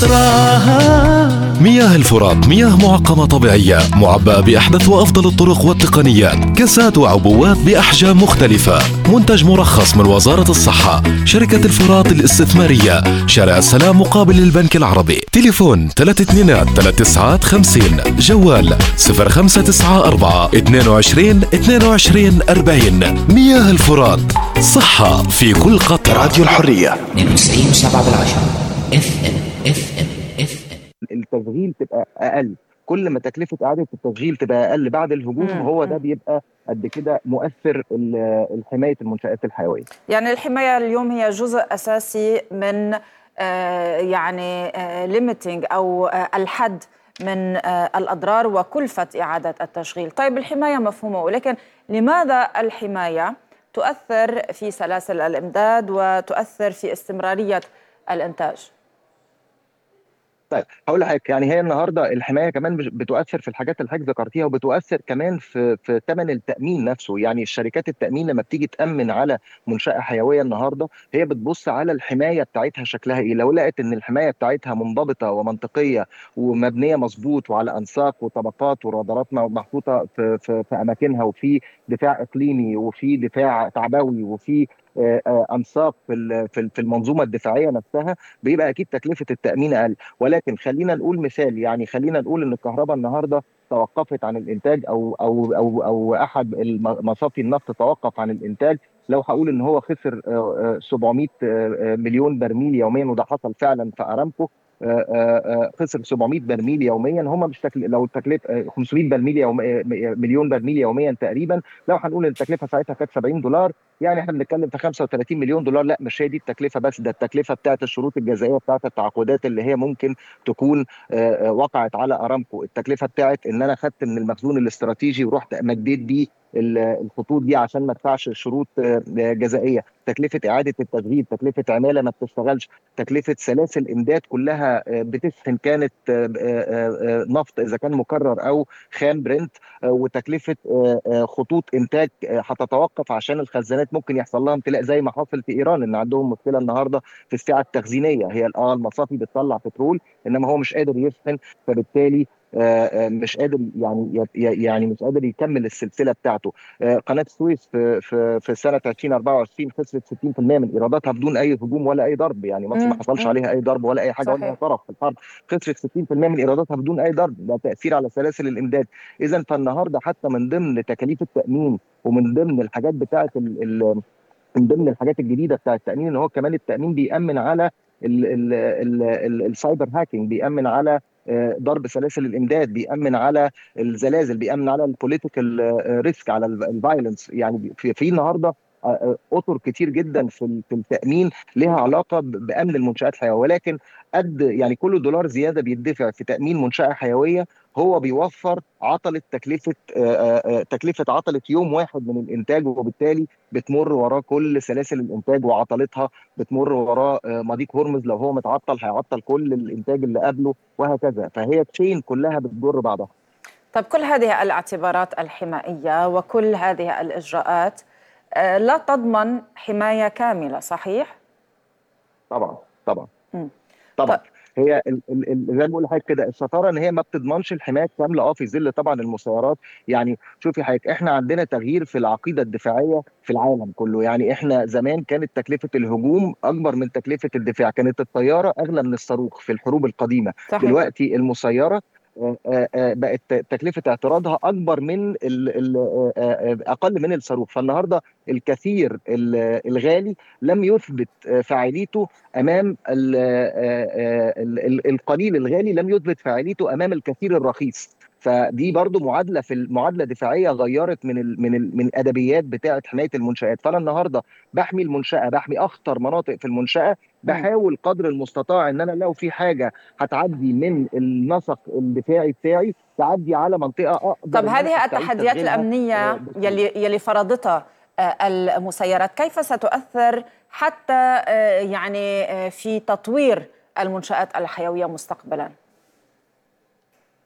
أسرارها مياه الفرات مياه معقمة طبيعية معبأة بأحدث وأفضل الطرق والتقنيات كاسات وعبوات بأحجام مختلفة منتج مرخص من وزارة الصحة شركة الفرات الاستثمارية شارع السلام مقابل البنك العربي تليفون 32 50 جوال 0594 22 22 40 مياه الفرات صحة في كل قطرة راديو الحرية 92 7 بالعشرة اف ام اف ام اف ام التشغيل تبقى اقل كل ما تكلفه اعاده التشغيل تبقى اقل بعد الهجوم مم. هو ده مم. بيبقى قد كده مؤثر ال- حمايه المنشات الحيويه يعني الحماية اليوم هي جزء أساسي من آه، يعني ليميتنج أو آه، الحد من آه، الأضرار وكلفة إعادة التشغيل طيب الحماية مفهومة ولكن لماذا الحماية تؤثر في سلاسل الإمداد وتؤثر في استمرارية الإنتاج طيب هقول لحضرتك يعني هي النهارده الحمايه كمان مش- بتؤثر في الحاجات اللي حضرتك ذكرتيها وبتؤثر كمان في في ثمن التامين نفسه يعني الشركات التامين لما بتيجي تامن على منشاه حيويه النهارده هي بتبص على الحمايه بتاعتها شكلها ايه لو لقت ان الحمايه بتاعتها منضبطه ومنطقيه ومبنيه مظبوط وعلى انساق وطبقات ورادارات محطوطه في في في اماكنها وفي دفاع اقليمي وفي دفاع تعبوي وفي آه، آه، انساق في ال- في ال- في المنظومه الدفاعيه نفسها بيبقى اكيد تكلفه التامين اقل ولكن خلينا نقول مثال يعني خلينا نقول ان الكهرباء النهارده توقفت عن الانتاج او او او او احد الم- مصافي النفط توقف عن الانتاج لو هقول ان هو خسر آه، آه، 700 آه، آه، مليون برميل يوميا وده حصل فعلا في ارامكو آه، آه، آه، خسر 700 برميل يوميا هم مش تكل... لو التكلفه آه، 500 برميل يوم... آه، مليون برميل يوميا تقريبا لو هنقول ان التكلفه ساعتها كانت 70 دولار يعني احنا بنتكلم في 35 مليون دولار لا مش هي دي التكلفه بس ده التكلفه بتاعت الشروط الجزائيه بتاعت التعاقدات اللي هي ممكن تكون آه، آه، وقعت على ارامكو التكلفه بتاعت ان انا خدت من المخزون الاستراتيجي ورحت مديت بيه ال- الخطوط دي عشان ما ادفعش شروط آه، آه، جزائيه تكلفه اعاده التشغيل تكلفه عماله ما بتشتغلش تكلفه سلاسل امداد كلها آه، بتسخن كانت آه، آه، آه، نفط اذا كان مكرر او خام برنت آه، وتكلفه آه، آه، خطوط انتاج آه، هتتوقف عشان الخزانات ممكن يحصل لها امتلاء زي ما حصل في ايران ان عندهم مشكله النهارده في السعه التخزينيه هي اه المصافي بتطلع بترول انما هو مش قادر يسخن فبالتالي آه، آه، مش قادر يعني ي- يعني مش قادر يكمل السلسله بتاعته آه، قناه السويس في في في سنه 2024 خسرت 60% من ايراداتها بدون اي هجوم ولا اي ضرب يعني مصر مم، ما حصلش مم. عليها اي ضرب ولا اي حاجه ولا صحيح. أي طرف في الحرب خسرت 60% من ايراداتها بدون اي ضرب ده تاثير على سلاسل الامداد اذا فالنهارده حتى من ضمن تكاليف التامين ومن ضمن الحاجات بتاعه ال ال من ضمن الحاجات الجديده بتاعه التامين ان هو كمان التامين بيامن على ال- ال- ال- ال- السايبر هاكينج بيامن على آه، ضرب سلاسل الامداد بيامن على الزلازل بيامن على البوليتيكال ريسك على الفايلنس يعني في في النهارده آه، آه، اطر كتير جدا في ال- في التامين لها علاقه ب- بامن المنشات الحيويه ولكن قد يعني كل دولار زياده بيدفع في تامين منشاه حيويه هو بيوفر عطله تكلفه آه، آه، آه، تكلفه عطله يوم واحد من الانتاج وبالتالي بتمر وراه كل سلاسل الانتاج وعطلتها بتمر وراه آه، مضيق هرمز لو هو متعطل هيعطل كل الانتاج اللي قبله وهكذا فهي تشين كلها بتجر بعضها طيب كل هذه الاعتبارات الحمائية وكل هذه الإجراءات آه، لا تضمن حماية كاملة صحيح؟ طبعا طبعا مم. طبعا طيب. هي ال- ال- ال- زي ما بقول لحضرتك كده الشطاره ان هي ما بتضمنش الحمايه الكامله اه في ظل طبعا المسيرات يعني شوفي حضرتك احنا عندنا تغيير في العقيده الدفاعيه في العالم كله يعني احنا زمان كانت تكلفه الهجوم اكبر من تكلفه الدفاع كانت الطياره اغلى من الصاروخ في الحروب القديمه صحيح دلوقتي المسيره آه، آه، آه، بقت تكلفه اعتراضها اكبر من ال ال آه، آه، اقل من الصاروخ فالنهارده الكثير ال- الغالي لم يثبت آه، فاعليته امام ال- آه، آه، ال- ال- القليل الغالي لم يثبت فاعليته امام الكثير الرخيص فدي برضو معادله في المعادله دفاعيه غيرت من ال من ال من ادبيات بتاعه حمايه المنشات فانا النهارده بحمي المنشاه بحمي اخطر مناطق في المنشاه بحاول قدر المستطاع ان انا لو في حاجه هتعدي من النسق الدفاعي بتاعي تعدي على منطقه اقدر طب إن أنا هذه أستعيد التحديات تشغيلها، الأمنية آه، بسهولة. يلي, يلي فرضتها آه، المسيرات كيف ستؤثر حتى آه، يعني آه، في تطوير المنشآت الحيوية مستقبلا؟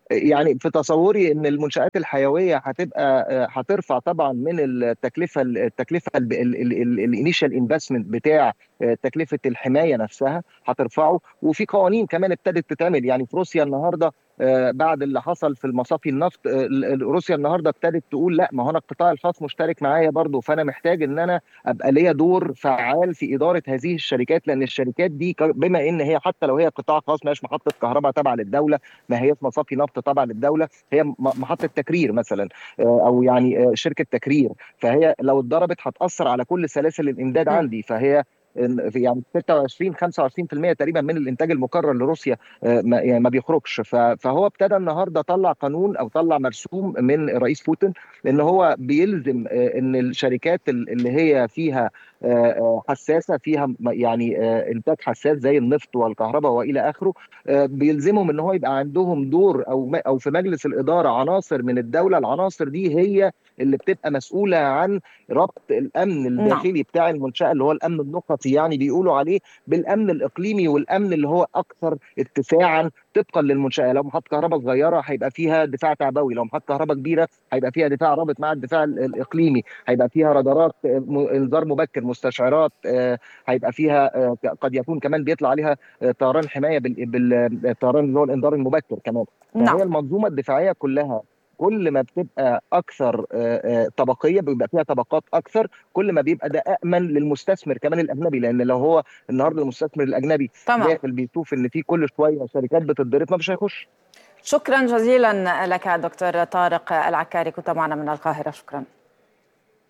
يعني في تصوري ان المنشات الحيويه هتبقى هترفع طبعا من التكلفه التكلفه الانيشال انفستمنت بتاع تكلفه الحمايه نفسها هترفعه وفي قوانين كمان ابتدت تتعمل يعني في روسيا النهارده بعد اللي حصل في المصافي النفط روسيا النهارده ابتدت تقول لا ما هو انا القطاع الخاص مشترك معايا برضه فانا محتاج ان انا ابقى ليا دور فعال في اداره هذه الشركات لان الشركات دي بما ان هي حتى لو هي قطاع خاص مش محطه كهرباء تابعه للدوله ما هيش مصافي نفط تابعه للدوله هي محطه تكرير مثلا او يعني شركه تكرير فهي لو اتضربت هتاثر على كل سلاسل الامداد عندي فهي يعني 26 25% تقريبا من الانتاج المكرر لروسيا ما, يعني ما بيخرجش فهو ابتدى النهارده طلع قانون او طلع مرسوم من الرئيس بوتين ان هو بيلزم ان الشركات اللي هي فيها حساسه فيها يعني انتاج حساس زي النفط والكهرباء والى اخره بيلزمهم ان هو يبقى عندهم دور او او في مجلس الاداره عناصر من الدوله العناصر دي هي اللي بتبقى مسؤوله عن ربط الامن الداخلي نعم. بتاع المنشاه اللي هو الامن النقطي يعني بيقولوا عليه بالامن الاقليمي والامن اللي هو اكثر اتساعا طبقا للمنشاه لو محطه كهرباء صغيره هيبقى فيها دفاع تعبوي لو محطه كهرباء كبيره هيبقى فيها دفاع رابط مع الدفاع الاقليمي هيبقى فيها رادارات انذار مبكر مستشعرات هيبقى فيها قد يكون كمان بيطلع عليها طيران حمايه بالطيران اللي هو الانذار المبكر كمان نعم. هي المنظومه الدفاعيه كلها كل ما بتبقى اكثر طبقيه بيبقى فيها طبقات اكثر كل ما بيبقى ده امن للمستثمر كمان الاجنبي لان لو هو النهارده المستثمر الاجنبي طبعا. داخل بيشوف ان في كل شويه شركات بتتضرب ما مش هيخش شكرا جزيلا لك دكتور طارق العكاري كنت معنا من القاهره شكرا